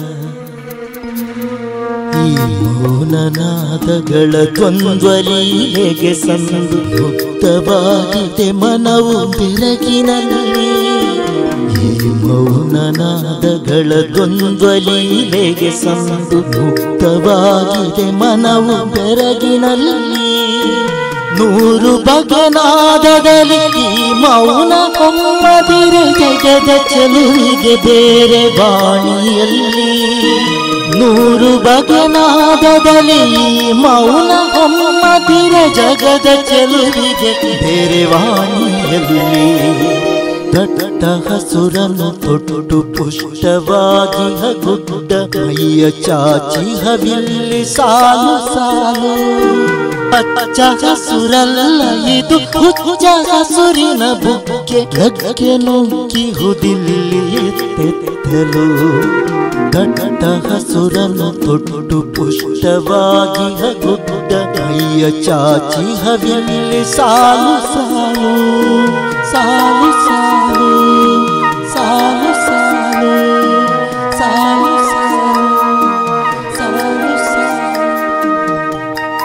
ಈ ಮೌನನಾದಗಳ ದ್ವಂದ್ವಲೀಲೆಗೆ ಸಂದು ಮುಕ್ತವಾಗಿದೆ ಮನವು ಬೆರಗಿನಲ್ಲಿ ಈ ಮೌನನಾದಗಳ ದ್ವಂದ್ವಲೀಲೆಗೆ ಸಂದು ಮುಕ್ತವಾಗಿದೆ ಮನವು ಬೆರಗಿನಲ್ಲಿ ನೂರು ಬಗೆನಾದದಲ್ಲಿ ಈ ಮೌನ ಕೊಮ್ಮದಿರೆ ಜಗದ ಚೆಲುವಿಗೆ ಬೇರೆ ಬಾಣಿಯಲ್ಲಿ ನೂರು ಬಗೆನಾದದಲ್ಲಿ ಈ ಮೌನ ಹೊಮ್ಮದಿರ ಜಗದ ಚೆಲುವಿಗೆ ಬೇರೆ ವಾಣಿಯಲ್ಲಿ ದಟ್ಟ ಹಸುರನು ತೊಟ್ಟು ಪುಷ್ಟವಾಗಿ ಹಗುಡ್ಡ ಮೈಯ ಚಾಚಿ ಹವಿಲ್ಲಿ ಸಾಲು ಸಾಲು ಹಚ್ಚ ಹಸುರಲ್ಲ ಇದು ಹುಚ್ಚ ಹಸುರಿನ ಬುಗ್ಗೆ ಗಗ್ಗೆ ನುಗ್ಗಿ ಹುದಿಲ್ಲಿ ಎತ್ತೆತ್ತಲು ದಟ್ಟ ಹಸುರನು ತೊಟ್ಟು ಪುಷ್ಟವಾಗಿ ಹಗುಡ್ಡ ಮೈಯ ಚಾಚಿ ಹವಿಲ್ಲಿ ಸಾಲು ಸಾಲು ಸಾಲು ಸಾಲು ಸಾಲು ಸಾಲು ಸಾಲು ಸಾಲು ಸಾಲು ಸಾಲು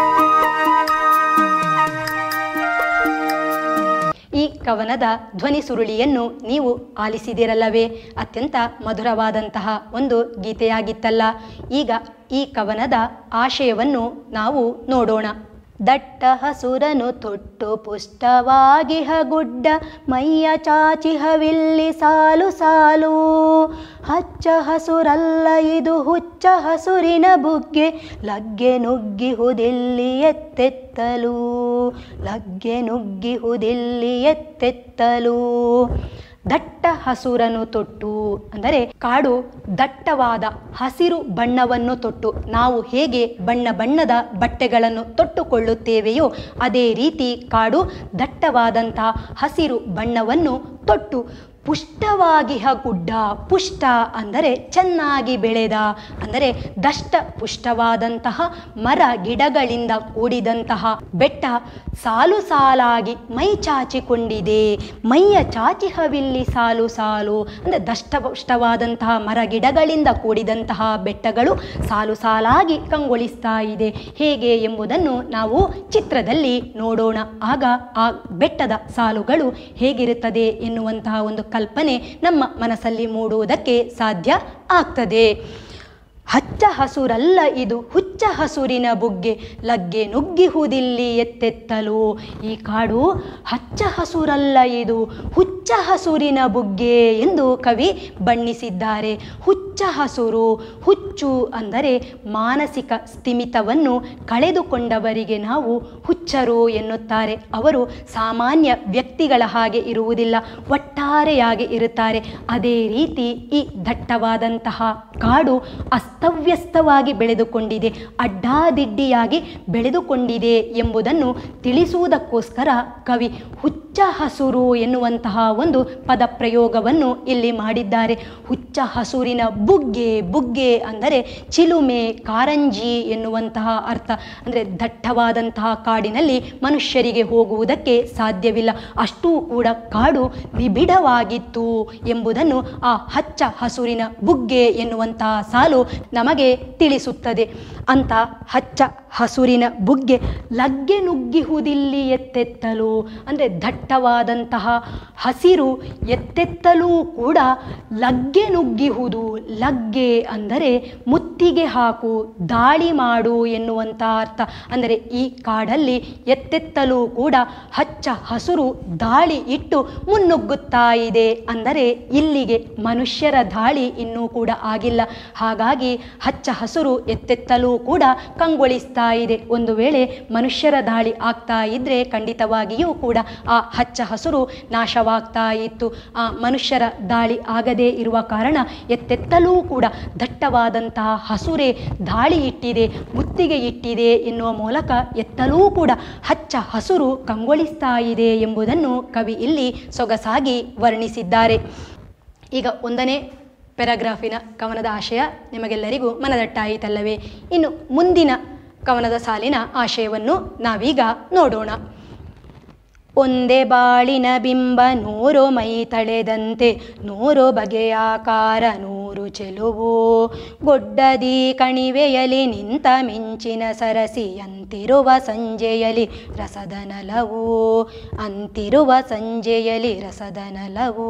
ಈ ಕವನದ ಧ್ವನಿ ಸುರುಳಿಯನ್ನು ನೀವು ಆಲಿಸಿದಿರಲ್ಲವೇ ಅತ್ಯಂತ ಮಧುರವಾದಂತಹ ಒಂದು ಗೀತೆಯಾಗಿತ್ತಲ್ಲ ಈಗ ಈ ಕವನದ ಆಶಯವನ್ನು ನಾವು ನೋಡೋಣ ದಟ್ಟ ಹಸುರನು ತೊಟ್ಟು ಪುಷ್ಟವಾಗಿ ಹಗುಡ್ಡ ಮೈಯ ಚಾಚಿಹವಿಲ್ಲಿ ಸಾಲು ಸಾಲು ಹಚ್ಚ ಹಸುರಲ್ಲ ಇದು ಹುಚ್ಚ ಹಸುರಿನ ಬುಗ್ಗೆ ಲಗ್ಗೆ ನುಗ್ಗಿಹುದಿಲ್ಲಿ ಎತ್ತೆತ್ತಲು ಲಗ್ಗೆ ನುಗ್ಗಿಹುದಿಲ್ಲಿ ಎತ್ತೆತ್ತಲು ದಟ್ಟ ಹಸುರನು ತೊಟ್ಟು ಅಂದರೆ ಕಾಡು ದಟ್ಟವಾದ ಹಸಿರು ಬಣ್ಣವನ್ನು ತೊಟ್ಟು ನಾವು ಹೇಗೆ ಬಣ್ಣ ಬಣ್ಣದ ಬಟ್ಟೆಗಳನ್ನು ತೊಟ್ಟುಕೊಳ್ಳುತ್ತೇವೆಯೋ ಅದೇ ರೀತಿ ಕಾಡು ದಟ್ಟವಾದಂತಹ ಹಸಿರು ಬಣ್ಣವನ್ನು ತೊಟ್ಟು ಪುಷ್ಟವಾಗಿ ಗುಡ್ಡ ಪುಷ್ಟ ಅಂದರೆ ಚೆನ್ನಾಗಿ ಬೆಳೆದ ಅಂದರೆ ದಷ್ಟ ಪುಷ್ಟವಾದಂತಹ ಮರ ಗಿಡಗಳಿಂದ ಕೂಡಿದಂತಹ ಬೆಟ್ಟ ಸಾಲು ಸಾಲಾಗಿ ಮೈ ಚಾಚಿಕೊಂಡಿದೆ ಮೈಯ ಚಾಚಿಹವಿಲ್ಲಿ ಸಾಲು ಸಾಲು ಅಂದರೆ ದಷ್ಟಪುಷ್ಟವಾದಂತಹ ಮರ ಗಿಡಗಳಿಂದ ಕೂಡಿದಂತಹ ಬೆಟ್ಟಗಳು ಸಾಲು ಸಾಲಾಗಿ ಕಂಗೊಳಿಸ್ತಾ ಇದೆ ಹೇಗೆ ಎಂಬುದನ್ನು ನಾವು ಚಿತ್ರದಲ್ಲಿ ನೋಡೋಣ ಆಗ ಆ ಬೆಟ್ಟದ ಸಾಲುಗಳು ಹೇಗಿರುತ್ತದೆ ಎನ್ನುವಂತಹ ಒಂದು ಕಲ್ಪನೆ ನಮ್ಮ ಮನಸ್ಸಲ್ಲಿ ಮೂಡುವುದಕ್ಕೆ ಸಾಧ್ಯ ಆಗ್ತದೆ ಹಚ್ಚ ಹಸುರಲ್ಲ ಇದು ಹುಚ್ಚ ಹಸುರಿನ ಬುಗ್ಗೆ ಲಗ್ಗೆ ನುಗ್ಗಿಹುದಿಲ್ಲಿ ಎತ್ತೆತ್ತಲು ಈ ಕಾಡು ಹಚ್ಚ ಹಸುರಲ್ಲ ಇದು ಹುಚ್ಚ ಹಸುರಿನ ಬುಗ್ಗೆ ಎಂದು ಕವಿ ಬಣ್ಣಿಸಿದ್ದಾರೆ ಹುಚ್ಚ ಹಸುರು ಹುಚ್ಚು ಅಂದರೆ ಮಾನಸಿಕ ಸ್ಥಿಮಿತವನ್ನು ಕಳೆದುಕೊಂಡವರಿಗೆ ನಾವು ಹುಚ್ಚರು ಎನ್ನುತ್ತಾರೆ ಅವರು ಸಾಮಾನ್ಯ ವ್ಯಕ್ತಿಗಳ ಹಾಗೆ ಇರುವುದಿಲ್ಲ ಒಟ್ಟಾರೆಯಾಗಿ ಇರುತ್ತಾರೆ ಅದೇ ರೀತಿ ಈ ದಟ್ಟವಾದಂತಹ ಕಾಡು ಅಸ್ತವ್ಯಸ್ತವಾಗಿ ಬೆಳೆದುಕೊಂಡಿದೆ ಅಡ್ಡಾದಿಡ್ಡಿಯಾಗಿ ಬೆಳೆದುಕೊಂಡಿದೆ ಎಂಬುದನ್ನು ತಿಳಿಸುವುದಕ್ಕೋಸ್ಕರ ಕವಿ ಹುಚ್ಚ ಹಸುರು ಎನ್ನುವಂತಹ ಒಂದು ಪದ ಪ್ರಯೋಗವನ್ನು ಇಲ್ಲಿ ಮಾಡಿದ್ದಾರೆ ಹುಚ್ಚ ಹಸುರಿನ ಬುಗ್ಗೆ ಬುಗ್ಗೆ ಅಂದರೆ ಚಿಲುಮೆ ಕಾರಂಜಿ ಎನ್ನುವಂತಹ ಅರ್ಥ ಅಂದರೆ ದಟ್ಟವಾದಂತಹ ಕಾಡಿನಲ್ಲಿ ಮನುಷ್ಯರಿಗೆ ಹೋಗುವುದಕ್ಕೆ ಸಾಧ್ಯವಿಲ್ಲ ಅಷ್ಟೂ ಕೂಡ ಕಾಡು ನಿಬಿಡವಾಗಿತ್ತು ಎಂಬುದನ್ನು ಆ ಹಚ್ಚ ಹಸುರಿನ ಬುಗ್ಗೆ ಎನ್ನುವಂತಹ ಸಾಲು ನಮಗೆ ತಿಳಿಸುತ್ತದೆ ಅಂತ ಹಚ್ಚ ಹಸುರಿನ ಬುಗ್ಗೆ ಲಗ್ಗೆ ನುಗ್ಗಿಹುದಿಲ್ಲಿ ಎತ್ತೆತ್ತಲು ಅಂದರೆ ದಟ್ಟವಾದಂತಹ ಹಸಿರು ಎತ್ತೆತ್ತಲೂ ಕೂಡ ಲಗ್ಗೆ ನುಗ್ಗಿಹುದು ಲಗ್ಗೆ ಅಂದರೆ ಮುತ್ತಿಗೆ ಹಾಕು ದಾಳಿ ಮಾಡು ಎನ್ನುವಂಥ ಅರ್ಥ ಅಂದರೆ ಈ ಕಾಡಲ್ಲಿ ಎತ್ತೆತ್ತಲೂ ಕೂಡ ಹಚ್ಚ ಹಸುರು ದಾಳಿ ಇಟ್ಟು ಮುನ್ನುಗ್ಗುತ್ತಾ ಇದೆ ಅಂದರೆ ಇಲ್ಲಿಗೆ ಮನುಷ್ಯರ ದಾಳಿ ಇನ್ನೂ ಕೂಡ ಆಗಿಲ್ಲ ಹಾಗಾಗಿ ಹಚ್ಚ ಹಸುರು ಎತ್ತೆತ್ತಲೂ ಕೂಡ ಕಂಗೊಳಿಸ್ತಾ ಇದೆ ಒಂದು ವೇಳೆ ಮನುಷ್ಯರ ದಾಳಿ ಆಗ್ತಾ ಇದ್ರೆ ಖಂಡಿತವಾಗಿಯೂ ಕೂಡ ಆ ಹಚ್ಚ ಹಸುರು ನಾಶವಾಗ್ತಾ ಇತ್ತು ಆ ಮನುಷ್ಯರ ದಾಳಿ ಆಗದೇ ಇರುವ ಕಾರಣ ಎತ್ತೆತ್ತಲೂ ಎತ್ತಲೂ ಕೂಡ ದಟ್ಟವಾದಂತಹ ಹಸುರೆ ದಾಳಿ ಇಟ್ಟಿದೆ ಮುತ್ತಿಗೆ ಇಟ್ಟಿದೆ ಎನ್ನುವ ಮೂಲಕ ಎತ್ತಲೂ ಕೂಡ ಹಚ್ಚ ಹಸುರು ಕಂಗೊಳಿಸ್ತಾ ಇದೆ ಎಂಬುದನ್ನು ಕವಿ ಇಲ್ಲಿ ಸೊಗಸಾಗಿ ವರ್ಣಿಸಿದ್ದಾರೆ ಈಗ ಒಂದನೇ ಪ್ಯಾರಾಗ್ರಾಫಿನ ಕವನದ ಆಶಯ ನಿಮಗೆಲ್ಲರಿಗೂ ಮನದಟ್ಟಾಯಿತಲ್ಲವೇ ಇನ್ನು ಮುಂದಿನ ಕವನದ ಸಾಲಿನ ಆಶಯವನ್ನು ನಾವೀಗ ನೋಡೋಣ ಒಂದೇ ಬಾಳಿನ ಬಿಂಬ ನೂರು ಮೈ ತಳೆದಂತೆ ನೂರು ಬಗೆಯ ಆಕಾರ ನೂರು ಚೆಲುವು ಗೊಡ್ಡದಿ ಕಣಿವೆಯಲಿ ನಿಂತ ಮಿಂಚಿನ ಸರಸಿ ಅಂತಿರುವ ಸಂಜೆಯಲಿ ರಸದ ನಲವು ಅಂತಿರುವ ಸಂಜೆಯಲಿ ರಸದ ನಲವು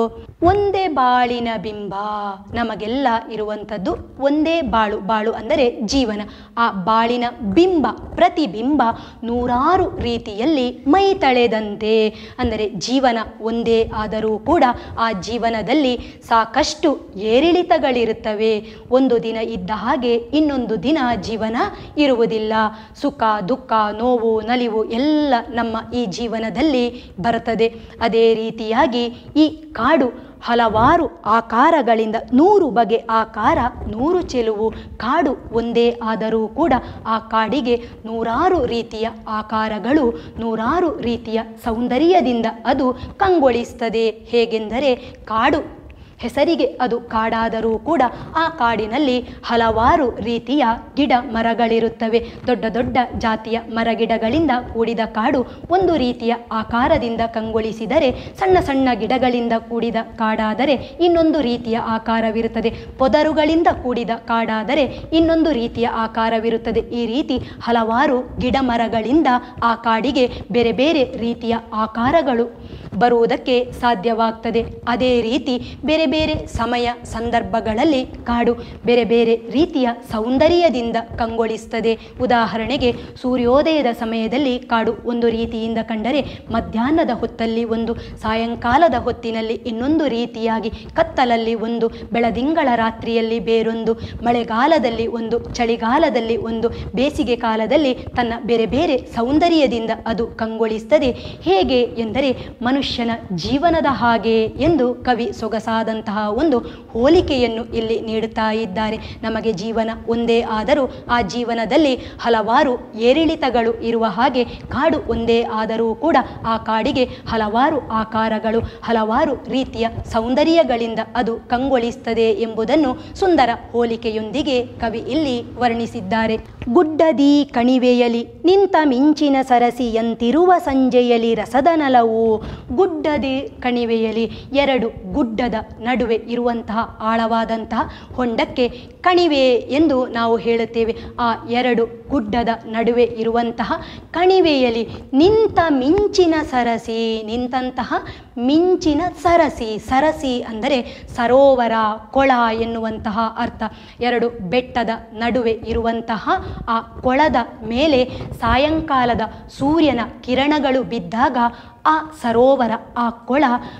ಒಂದೇ ಬಾಳಿನ ಬಿಂಬ ನಮಗೆಲ್ಲ ಇರುವಂಥದ್ದು ಒಂದೇ ಬಾಳು ಬಾಳು ಅಂದರೆ ಜೀವನ ಆ ಬಾಳಿನ ಬಿಂಬ ಪ್ರತಿಬಿಂಬ ನೂರಾರು ರೀತಿಯಲ್ಲಿ ಮೈ ತಳೆದಂತೆ ಅಂದರೆ ಜೀವನ ಒಂದೇ ಆದರೂ ಕೂಡ ಆ ಜೀವನದಲ್ಲಿ ಸಾಕಷ್ಟು ಏರಿಳಿತಗಳಿರುತ್ತವೆ ಒಂದು ದಿನ ಇದ್ದ ಹಾಗೆ ಇನ್ನೊಂದು ದಿನ ಜೀವನ ಇರುವುದಿಲ್ಲ ಸುಖ ದುಃಖ ನೋವು ನಲಿವು ಎಲ್ಲ ನಮ್ಮ ಈ ಜೀವನದಲ್ಲಿ ಬರುತ್ತದೆ ಅದೇ ರೀತಿಯಾಗಿ ಈ ಕಾಡು ಹಲವಾರು ಆಕಾರಗಳಿಂದ ನೂರು ಬಗೆ ಆಕಾರ ನೂರು ಚೆಲುವು ಕಾಡು ಒಂದೇ ಆದರೂ ಕೂಡ ಆ ಕಾಡಿಗೆ ನೂರಾರು ರೀತಿಯ ಆಕಾರಗಳು ನೂರಾರು ರೀತಿಯ ಸೌಂದರ್ಯದಿಂದ ಅದು ಕಂಗೊಳಿಸ್ತದೆ ಹೇಗೆಂದರೆ ಕಾಡು ಹೆಸರಿಗೆ ಅದು ಕಾಡಾದರೂ ಕೂಡ ಆ ಕಾಡಿನಲ್ಲಿ ಹಲವಾರು ರೀತಿಯ ಗಿಡ ಮರಗಳಿರುತ್ತವೆ ದೊಡ್ಡ ದೊಡ್ಡ ಜಾತಿಯ ಮರಗಿಡಗಳಿಂದ ಕೂಡಿದ ಕಾಡು ಒಂದು ರೀತಿಯ ಆಕಾರದಿಂದ ಕಂಗೊಳಿಸಿದರೆ ಸಣ್ಣ ಸಣ್ಣ ಗಿಡಗಳಿಂದ ಕೂಡಿದ ಕಾಡಾದರೆ ಇನ್ನೊಂದು ರೀತಿಯ ಆಕಾರವಿರುತ್ತದೆ ಪೊದರುಗಳಿಂದ ಕೂಡಿದ ಕಾಡಾದರೆ ಇನ್ನೊಂದು ರೀತಿಯ ಆಕಾರವಿರುತ್ತದೆ ಈ ರೀತಿ ಹಲವಾರು ಗಿಡ ಮರಗಳಿಂದ ಆ ಕಾಡಿಗೆ ಬೇರೆ ಬೇರೆ ರೀತಿಯ ಆಕಾರಗಳು ಬರುವುದಕ್ಕೆ ಸಾಧ್ಯವಾಗ್ತದೆ ಅದೇ ರೀತಿ ಬೇರೆ ಬೇರೆ ಸಮಯ ಸಂದರ್ಭಗಳಲ್ಲಿ ಕಾಡು ಬೇರೆ ಬೇರೆ ರೀತಿಯ ಸೌಂದರ್ಯದಿಂದ ಕಂಗೊಳಿಸ್ತದೆ ಉದಾಹರಣೆಗೆ ಸೂರ್ಯೋದಯದ ಸಮಯದಲ್ಲಿ ಕಾಡು ಒಂದು ರೀತಿಯಿಂದ ಕಂಡರೆ ಮಧ್ಯಾಹ್ನದ ಹೊತ್ತಲ್ಲಿ ಒಂದು ಸಾಯಂಕಾಲದ ಹೊತ್ತಿನಲ್ಲಿ ಇನ್ನೊಂದು ರೀತಿಯಾಗಿ ಕತ್ತಲಲ್ಲಿ ಒಂದು ಬೆಳದಿಂಗಳ ರಾತ್ರಿಯಲ್ಲಿ ಬೇರೊಂದು ಮಳೆಗಾಲದಲ್ಲಿ ಒಂದು ಚಳಿಗಾಲದಲ್ಲಿ ಒಂದು ಬೇಸಿಗೆ ಕಾಲದಲ್ಲಿ ತನ್ನ ಬೇರೆ ಬೇರೆ ಸೌಂದರ್ಯದಿಂದ ಅದು ಕಂಗೊಳಿಸ್ತದೆ ಹೇಗೆ ಎಂದರೆ ಮನುಷ್ಯನ ಜೀವನದ ಹಾಗೆ ಎಂದು ಕವಿ ಸೊಗಸಾದಂತಹ ಒಂದು ಹೋಲಿಕೆಯನ್ನು ಇಲ್ಲಿ ನೀಡುತ್ತಾ ಇದ್ದಾರೆ ನಮಗೆ ಜೀವನ ಒಂದೇ ಆದರೂ ಆ ಜೀವನದಲ್ಲಿ ಹಲವಾರು ಏರಿಳಿತಗಳು ಇರುವ ಹಾಗೆ ಕಾಡು ಒಂದೇ ಆದರೂ ಕೂಡ ಆ ಕಾಡಿಗೆ ಹಲವಾರು ಆಕಾರಗಳು ಹಲವಾರು ರೀತಿಯ ಸೌಂದರ್ಯಗಳಿಂದ ಅದು ಕಂಗೊಳಿಸ್ತದೆ ಎಂಬುದನ್ನು ಸುಂದರ ಹೋಲಿಕೆಯೊಂದಿಗೆ ಕವಿ ಇಲ್ಲಿ ವರ್ಣಿಸಿದ್ದಾರೆ ಗುಡ್ಡದಿ ಕಣಿವೆಯಲಿ ನಿಂತ ಮಿಂಚಿನ ಸರಸಿಯಂತಿರುವ ಸಂಜೆಯಲಿ ರಸದ ನಲವು ಗುಡ್ಡದಿ ಕಣಿವೆಯಲಿ ಎರಡು ಗುಡ್ಡದ ನಡುವೆ ಇರುವಂತಹ ಆಳವಾದಂತಹ ಹೊಂಡಕ್ಕೆ ಕಣಿವೆ ಎಂದು ನಾವು ಹೇಳುತ್ತೇವೆ ಆ ಎರಡು ಗುಡ್ಡದ ನಡುವೆ ಇರುವಂತಹ ಕಣಿವೆಯಲ್ಲಿ ನಿಂತ ಮಿಂಚಿನ ಸರಸಿ ನಿಂತಹ ಮಿಂಚಿನ ಸರಸಿ ಸರಸಿ ಅಂದರೆ ಸರೋವರ ಕೊಳ ಎನ್ನುವಂತಹ ಅರ್ಥ ಎರಡು ಬೆಟ್ಟದ ನಡುವೆ ಇರುವಂತಹ ಆ ಕೊಳದ ಮೇಲೆ ಸಾಯಂಕಾಲದ ಸೂರ್ಯನ ಕಿರಣಗಳು ಬಿದ್ದಾಗ ಆ ಸರೋವರ ಆ ಕೊಳ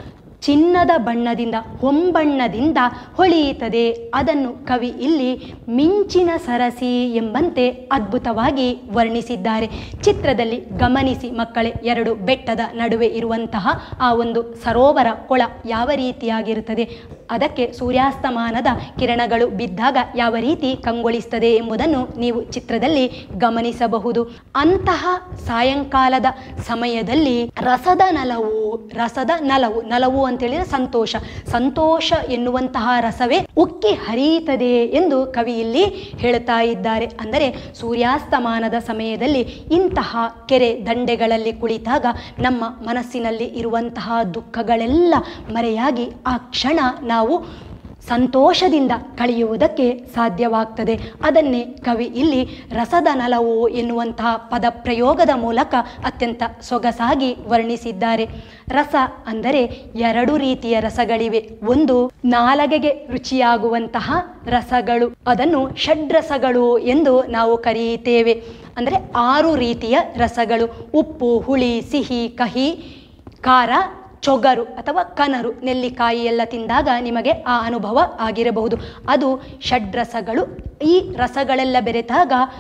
ಚಿನ್ನದ ಬಣ್ಣದಿಂದ ಹೊಂಬಣ್ಣದಿಂದ ಹೊಳೆಯುತ್ತದೆ ಅದನ್ನು ಕವಿ ಇಲ್ಲಿ ಮಿಂಚಿನ ಸರಸಿ ಎಂಬಂತೆ ಅದ್ಭುತವಾಗಿ ವರ್ಣಿಸಿದ್ದಾರೆ ಚಿತ್ರದಲ್ಲಿ ಗಮನಿಸಿ ಮಕ್ಕಳೇ ಎರಡು ಬೆಟ್ಟದ ನಡುವೆ ಇರುವಂತಹ ಆ ಒಂದು ಸರೋವರ ಕೊಳ ಯಾವ ರೀತಿಯಾಗಿರುತ್ತದೆ ಅದಕ್ಕೆ ಸೂರ್ಯಾಸ್ತಮಾನದ ಕಿರಣಗಳು ಬಿದ್ದಾಗ ಯಾವ ರೀತಿ ಕಂಗೊಳಿಸ್ತದೆ ಎಂಬುದನ್ನು ನೀವು ಚಿತ್ರದಲ್ಲಿ ಗಮನಿಸಬಹುದು ಅಂತಹ ಸಾಯಂಕಾಲದ ಸಮಯದಲ್ಲಿ ರಸದ ನಲವು ರಸದ ನಲವು ನಲವು ಅಂತೇಳಿದ್ರೆ ಸಂತೋಷ ಸಂತೋಷ ಎನ್ನುವಂತಹ ರಸವೇ ಉಕ್ಕಿ ಹರಿಯುತ್ತದೆ ಎಂದು ಕವಿ ಇಲ್ಲಿ ಹೇಳ್ತಾ ಇದ್ದಾರೆ ಅಂದರೆ ಸೂರ್ಯಾಸ್ತಮಾನದ ಸಮಯದಲ್ಲಿ ಇಂತಹ ಕೆರೆ ದಂಡೆಗಳಲ್ಲಿ ಕುಳಿತಾಗ ನಮ್ಮ ಮನಸ್ಸಿನಲ್ಲಿ ಇರುವಂತಹ ದುಃಖಗಳೆಲ್ಲ ಮರೆಯಾಗಿ ಆ ಕ್ಷಣ ನಾವು ಸಂತೋಷದಿಂದ ಕಳೆಯುವುದಕ್ಕೆ ಸಾಧ್ಯವಾಗ್ತದೆ ಅದನ್ನೇ ಕವಿ ಇಲ್ಲಿ ರಸದ ನಲವು ಎನ್ನುವಂತಹ ಪದ ಪ್ರಯೋಗದ ಮೂಲಕ ಅತ್ಯಂತ ಸೊಗಸಾಗಿ ವರ್ಣಿಸಿದ್ದಾರೆ ರಸ ಅಂದರೆ ಎರಡು ರೀತಿಯ ರಸಗಳಿವೆ ಒಂದು ನಾಲಗೆಗೆ ರುಚಿಯಾಗುವಂತಹ ರಸಗಳು ಅದನ್ನು ಷಡ್ರಸಗಳು ಎಂದು ನಾವು ಕರೆಯುತ್ತೇವೆ ಅಂದರೆ ಆರು ರೀತಿಯ ರಸಗಳು ಉಪ್ಪು ಹುಳಿ ಸಿಹಿ ಕಹಿ ಖಾರ ಚೊಗರು ಅಥವಾ ಕನರು ನೆಲ್ಲಿಕಾಯಿ ಎಲ್ಲ ತಿಂದಾಗ ನಿಮಗೆ ಆ ಅನುಭವ ಆಗಿರಬಹುದು ಅದು ಷಡ್ರಸಗಳು ಈ ರಸಗಳೆಲ್ಲ ಬೆರೆತಾಗ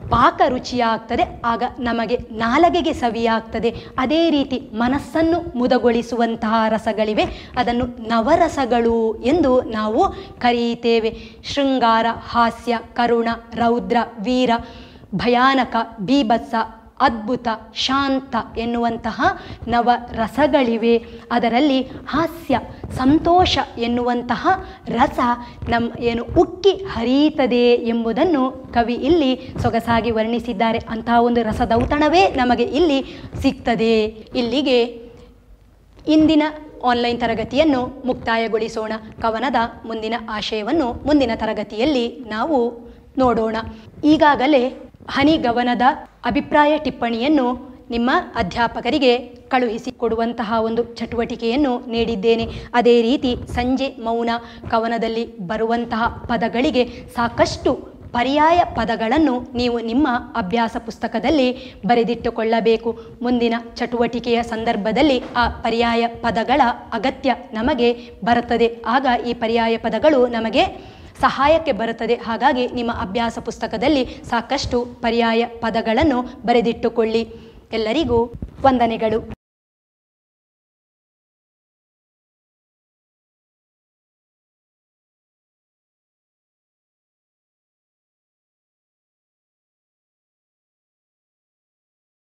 ಪಾಕ ರುಚಿಯಾಗ್ತದೆ ಆಗ ನಮಗೆ ನಾಲಗೆಗೆ ಸವಿಯಾಗ್ತದೆ ಅದೇ ರೀತಿ ಮನಸ್ಸನ್ನು ಮುದಗೊಳಿಸುವಂತಹ ರಸಗಳಿವೆ ಅದನ್ನು ನವರಸಗಳು ಎಂದು ನಾವು ಕರೆಯುತ್ತೇವೆ ಶೃಂಗಾರ ಹಾಸ್ಯ ಕರುಣ ರೌದ್ರ ವೀರ ಭಯಾನಕ ಬೀಭತ್ಸ ಅದ್ಭುತ ಶಾಂತ ಎನ್ನುವಂತಹ ನವ ರಸಗಳಿವೆ ಅದರಲ್ಲಿ ಹಾಸ್ಯ ಸಂತೋಷ ಎನ್ನುವಂತಹ ರಸ ನಮ್ಮ ಏನು ಉಕ್ಕಿ ಹರಿಯುತ್ತದೆ ಎಂಬುದನ್ನು ಕವಿ ಇಲ್ಲಿ ಸೊಗಸಾಗಿ ವರ್ಣಿಸಿದ್ದಾರೆ ಅಂತಹ ಒಂದು ರಸದೌತಣವೇ ನಮಗೆ ಇಲ್ಲಿ ಸಿಗ್ತದೆ ಇಲ್ಲಿಗೆ ಇಂದಿನ ಆನ್ಲೈನ್ ತರಗತಿಯನ್ನು ಮುಕ್ತಾಯಗೊಳಿಸೋಣ ಕವನದ ಮುಂದಿನ ಆಶಯವನ್ನು ಮುಂದಿನ ತರಗತಿಯಲ್ಲಿ ನಾವು ನೋಡೋಣ ಈಗಾಗಲೇ ಹನಿಗವನದ ಅಭಿಪ್ರಾಯ ಟಿಪ್ಪಣಿಯನ್ನು ನಿಮ್ಮ ಅಧ್ಯಾಪಕರಿಗೆ ಕಳುಹಿಸಿ ಕೊಡುವಂತಹ ಒಂದು ಚಟುವಟಿಕೆಯನ್ನು ನೀಡಿದ್ದೇನೆ ಅದೇ ರೀತಿ ಸಂಜೆ ಮೌನ ಕವನದಲ್ಲಿ ಬರುವಂತಹ ಪದಗಳಿಗೆ ಸಾಕಷ್ಟು ಪರ್ಯಾಯ ಪದಗಳನ್ನು ನೀವು ನಿಮ್ಮ ಅಭ್ಯಾಸ ಪುಸ್ತಕದಲ್ಲಿ ಬರೆದಿಟ್ಟುಕೊಳ್ಳಬೇಕು ಮುಂದಿನ ಚಟುವಟಿಕೆಯ ಸಂದರ್ಭದಲ್ಲಿ ಆ ಪರ್ಯಾಯ ಪದಗಳ ಅಗತ್ಯ ನಮಗೆ ಬರುತ್ತದೆ ಆಗ ಈ ಪರ್ಯಾಯ ಪದಗಳು ನಮಗೆ ಸಹಾಯಕ್ಕೆ ಬರುತ್ತದೆ ಹಾಗಾಗಿ ನಿಮ್ಮ ಅಭ್ಯಾಸ ಪುಸ್ತಕದಲ್ಲಿ ಸಾಕಷ್ಟು ಪರ್ಯಾಯ ಪದಗಳನ್ನು ಬರೆದಿಟ್ಟುಕೊಳ್ಳಿ ಎಲ್ಲರಿಗೂ ವಂದನೆಗಳು